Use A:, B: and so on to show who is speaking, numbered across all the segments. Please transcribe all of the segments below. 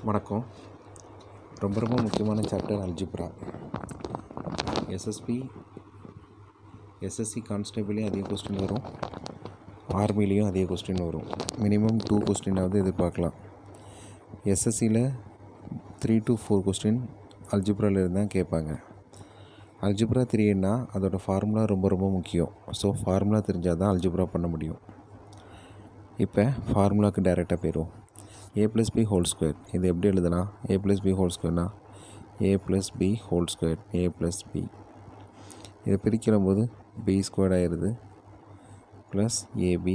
A: வணக்கம் ரொம்ப ரொம்ப முக்கியமான சாப்டர் அல்ஜிப்ரா எஸ்எஸ்பி எஸ்எஸ்சி கான்ஸ்டபிளையும் அதே கொஸ்டின் வரும் ஆர்மிலையும் அதே கொஸ்டின் வரும் மினிமம் டூ கொஸ்டினாவது எதிர்பார்க்கலாம் எஸ்எஸ்சியில் த்ரீ டு ஃபோர் கொஸ்டின் அல்ஜிப்ராவில் இருந்தால் கேட்பாங்க அல்ஜிப்ரா த்ரீன்னா அதோட ஃபார்முலா ரொம்ப ரொம்ப முக்கியம் ஸோ ஃபார்முலா தெரிஞ்சால் தான் அல்ஜிப்ரா பண்ண முடியும் இப்போ ஃபார்முலாக்கு டைரெக்டாக போயிடும் A plus B whole square இது எப்படி எழுதலாம் ஏ ப்ளஸ் பி ஹோல் ஸ்கொயர்னா A plus B whole square A plus B இதை பிரிக்கிற போது பி ஸ்கொயர் ஆயிடுது ப்ளஸ் ஏபி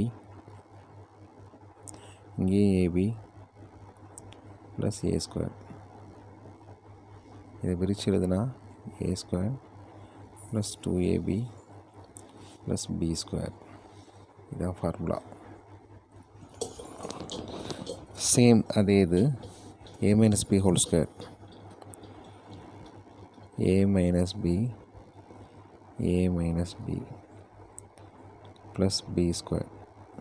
A: இங்கேயும் ஏபி ப்ளஸ் ஏ ஸ்கொயர் இதை பிரித்து எழுதுனா A square plus two AB plus B square இதான் ஃபார்முலா சேம் அதே இது A minus B whole square A minus B A minus B plus B square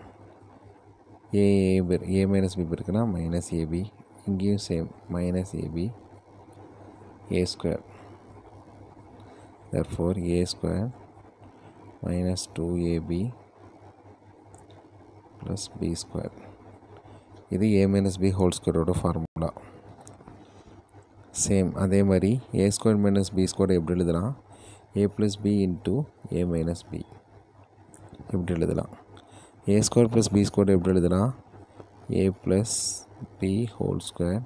A: A A minus b இருக்குன்னா minus ab இங்கேயும் same minus ab a square therefore a square minus 2ab plus b square இது a minus b whole ஸ்கொயரோட formula same அதே மாதிரி a square minus b square எப்படி எழுதலாம் ஏ plus b into a minus b எப்படி எழுதலாம் a square plus B square எப்படி எழுதலாம் ஏ plus B whole square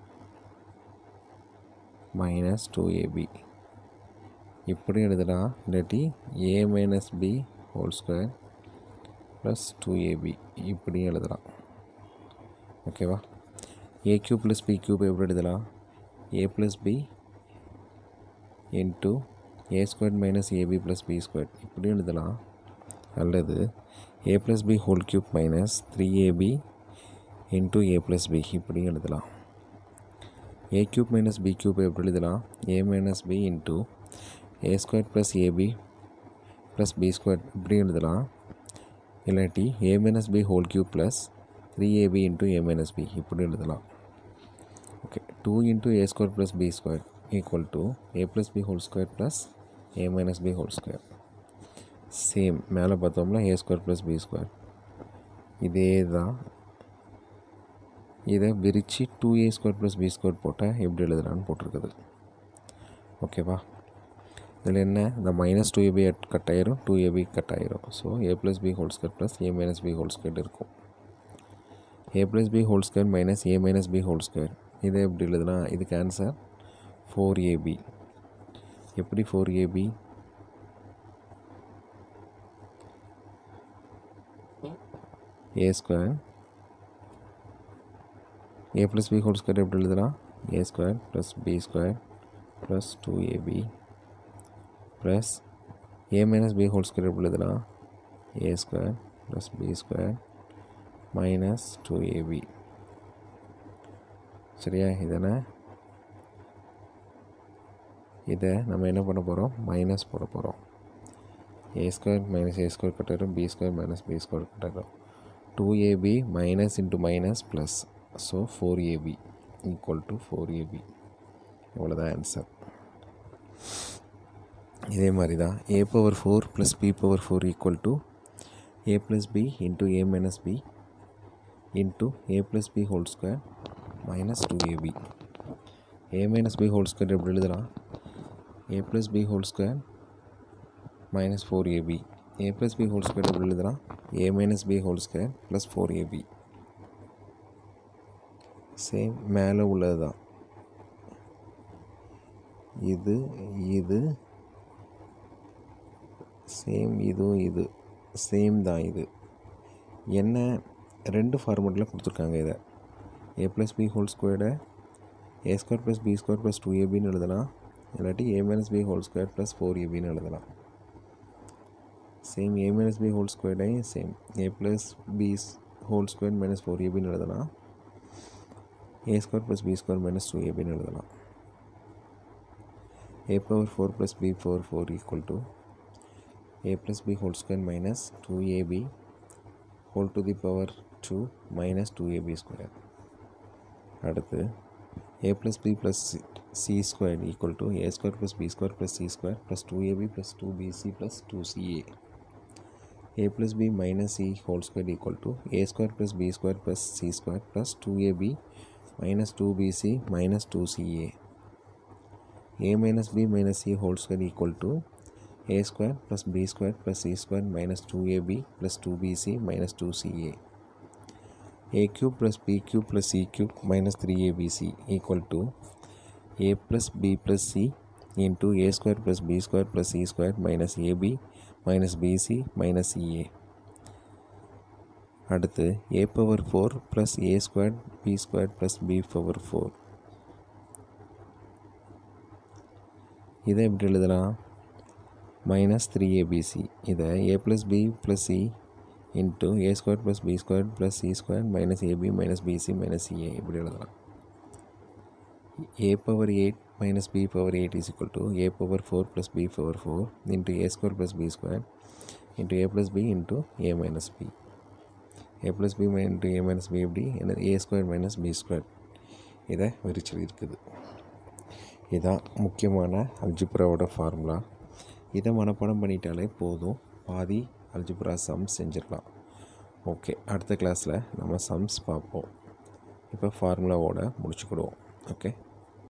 A: minus two ab இப்படி எழுதலாம் இல்லாட்டி a minus B whole square plus two ab இப்படியும் எழுதலாம் ஓகேவா a cube plus b cube எப்படி எழுதலாம் ஏ plus b into a square minus AB plus B square இப்படியும் எழுதலாம் அல்லது a plus B whole cube minus three ab into a plus b இப்படியும் எழுதலாம் a cube minus b cube எப்படி எழுதலாம் a minus b into a square plus ab plus B square இப்படி எழுதலாம் இல்லாட்டி a minus B whole cube plus three ab into a minus b இப்படி எழுதலாம் okay two into a square plus B square equal to a plus B whole square plus a minus B whole square same மேலே பார்த்தோம்னா a square plus B square இதே தான் இதை விரித்து two a square plus B square போட்டால் எப்படி எழுதலான்னு போட்டிருக்குது ஓகேவா இதில் என்ன இந்த மைனஸ் டூ ஏபி கட் ஆயிரும் டூ ஏபி கட் ஆயிரும் so a plus B whole square plus a minus B whole square இருக்கும் a plus B whole square minus a minus B whole square இதை எப்படி எழுதுனா இதுக்கு ஆன்சர் ஃபோர் ஏபி எப்படி four AB a square A plus B whole square எப்படி எழுதலாம் a square plus B square plus two AB plus a minus B whole square எப்படி எழுதலாம் a square plus B square minus two ab சரியா இதனை இதை நம்ம என்ன பண்ண போகிறோம் மைனஸ் போட போகிறோம் a square minus a square கட்டாயிரும் b square minus b square கட்டாயிரும் two ab minus into minus plus so four ab equal to four ab இவ்வளோதான் ஆன்சர் இதே மாதிரி தான் a power four plus b power four equal to a plus b into a minus b into a plus B whole square minus two ab a minus B whole square எப்படி எழுதலாம் ஏ plus B whole square minus four AB a plus B whole square எப்படி எழுதலாம் a minus B whole square plus four a b same மேலே உள்ளது தான் இது இது same இதுவும் இது சேம் தான் இது என்ன ரெண்டு ஃபார்மெட்டில் கொடுத்துருக்காங்க இதை ஏ ப்ளஸ் பி ஹோல் ஸ்கொயர்டை a square plus B square plus two ஏபின்னு எழுதலாம் இல்லாட்டி a minus B whole square plus four ஏபின்னு எழுதலாம் same a minus B whole ஸ்கொயர்டையும் same a plus B whole square minus four ஏபின்னு எழுதலாம் a square plus B square minus two ஏபின்னு எழுதலாம் a power four plus b power four equal to a plus b whole square minus 2ab whole to the power 2 minus 2ab square அடுத்து a plus b plus c squared equal to a square plus b square plus c square plus 2ab plus 2bc plus 2ca a plus b minus c whole square equal to a square plus b square plus c square plus 2ab minus 2bc minus 2ca a minus b minus c whole square equal to a square plus b square plus c square minus 2ab plus 2bc minus 2ca a cube plus b cube plus c cube minus 3abc equal to a plus b plus c into a square plus b square plus c square minus ab minus bc minus ca அடுத்து a power four plus A square b square plus b power four இதை எப்படி எழுதலாம் minus three a b c இதை a plus b plus c into a square plus B square plus c square minus a b minus b c minus c a இப்படி எழுதலாம் a power eight minus b power eight is equal to a power four plus b power four into a square plus B square into a plus b into a minus B a plus b into a minus b எப்படி என்ன a square minus b square இதை விரிச்சல் இருக்குது இதான் முக்கியமான அல்ஜிப்ராவோட formula இதை மனப்பாடம் பண்ணிட்டாலே போதும் பாதி அல்ஜிப்ரா சம்ஸ் செஞ்சிடலாம் ஓகே அடுத்த கிளாஸில் நம்ம சம்ஸ் பார்ப்போம் இப்போ ஃபார்முலாவோட முடிச்சுக்கிடுவோம் ஓகே